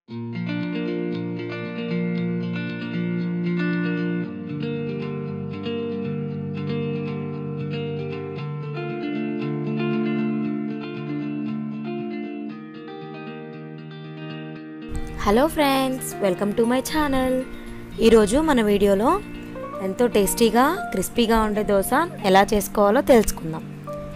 hello friends welcome to my channel ఈరోజు మన వీడియోలో ఎంతో టేస్టీగా క్రిస్పీగా ఉండే దోశ ఎలా చేసుకోవాలో తెలుసుకుందాం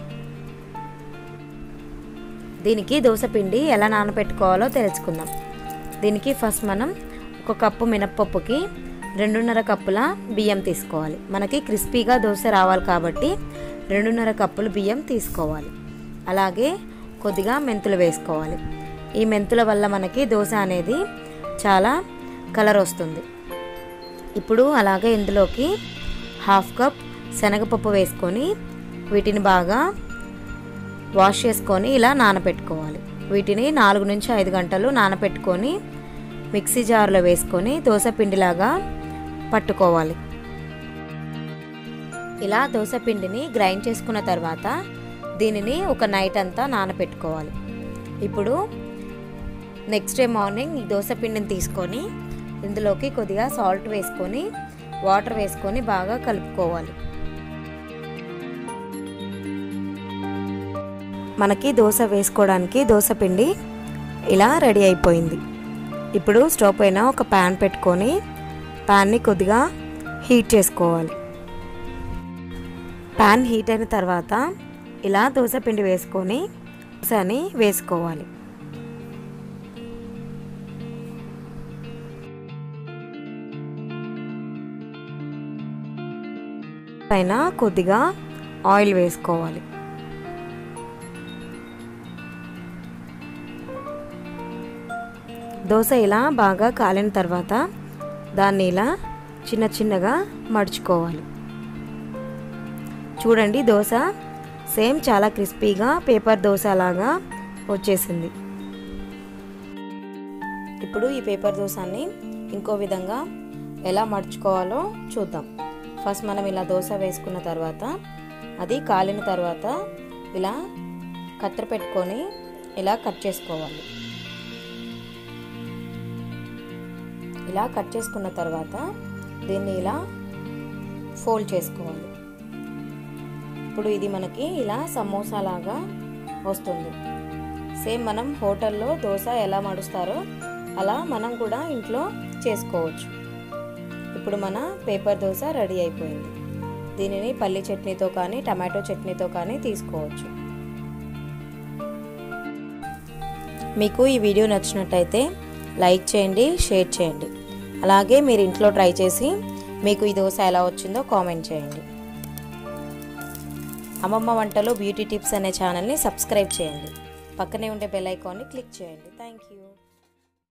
దీనికి దోశ పిండి ఎలా నానబెట్టుకోవాలో తెలుసుకుందాం దీనికి ఫస్ట్ మనం ఒక కప్పు మినప్పప్పుకి రెండున్నర కప్పుల బియ్యం తీసుకోవాలి మనకి క్రిస్పీగా దోశ రావాలి కాబట్టి రెండున్నర కప్పులు బియ్యం తీసుకోవాలి అలాగే కొద్దిగా మెంతులు వేసుకోవాలి ఈ మెంతుల వల్ల మనకి దోశ అనేది చాలా కలర్ వస్తుంది ఇప్పుడు అలాగే ఇందులోకి హాఫ్ కప్ శనగపప్పు వేసుకొని వీటిని బాగా వాష్ చేసుకొని ఇలా నానబెట్టుకోవాలి వీటిని నాలుగు నుంచి ఐదు గంటలు నానబెట్టుకొని మిక్సీ జార్లో వేసుకొని దోశ పిండిలాగా పట్టుకోవాలి ఇలా దోశ పిండిని గ్రైండ్ చేసుకున్న తర్వాత దీనిని ఒక నైట్ అంతా నానబెట్టుకోవాలి ఇప్పుడు నెక్స్ట్ డే మార్నింగ్ ఈ దోశ పిండిని తీసుకొని ఇందులోకి కొద్దిగా సాల్ట్ వేసుకొని వాటర్ వేసుకొని బాగా కలుపుకోవాలి మనకి దోశ వేసుకోవడానికి దోశ పిండి ఇలా రెడీ అయిపోయింది ఇప్పుడు స్టవ్ పైన ఒక ప్యాన్ పెట్టుకొని ప్యాన్ని కొద్దిగా హీట్ చేసుకోవాలి ప్యాన్ హీట్ అయిన తర్వాత ఇలా దోశ పిండి వేసుకొని దోశని వేసుకోవాలి పైన కొద్దిగా ఆయిల్ వేసుకోవాలి దోశ ఇలా బాగా కాలిన తర్వాత దాన్ని ఇలా చిన్న చిన్నగా మడుచుకోవాలి చూడండి దోశ సేమ్ చాలా క్రిస్పీగా పేపర్ దోశ లాగా వచ్చేసింది ఇప్పుడు ఈ పేపర్ దోశని ఇంకో విధంగా ఎలా మడుచుకోవాలో చూద్దాం ఫస్ట్ మనం ఇలా దోశ వేసుకున్న తర్వాత అది కాలిన తర్వాత ఇలా కత్తెర పెట్టుకొని ఇలా కట్ చేసుకోవాలి ఇలా కట్ చేసుకున్న తర్వాత దీన్ని ఇలా ఫోల్డ్ చేసుకోవాలి ఇప్పుడు ఇది మనకి ఇలా సమోసా లాగా వస్తుంది సేమ్ మనం హోటల్లో దోశ ఎలా మడుస్తారో అలా మనం కూడా ఇంట్లో చేసుకోవచ్చు ఇప్పుడు మన పేపర్ దోశ రెడీ అయిపోయింది దీనిని పల్లి చట్నీతో కానీ టమాటో చట్నీతో కానీ తీసుకోవచ్చు మీకు ఈ వీడియో నచ్చినట్టయితే లైక్ చేయండి షేర్ చేయండి అలాగే మీరు ఇంట్లో ట్రై చేసి మీకు ఈ దోశ ఎలా వచ్చిందో కామెంట్ చేయండి అమ్మమ్మ వంటలు బ్యూటీ టిప్స్ అనే ఛానల్ని సబ్స్క్రైబ్ చేయండి పక్కనే ఉండే బెల్ ఐకాన్ని క్లిక్ చేయండి థ్యాంక్ యూ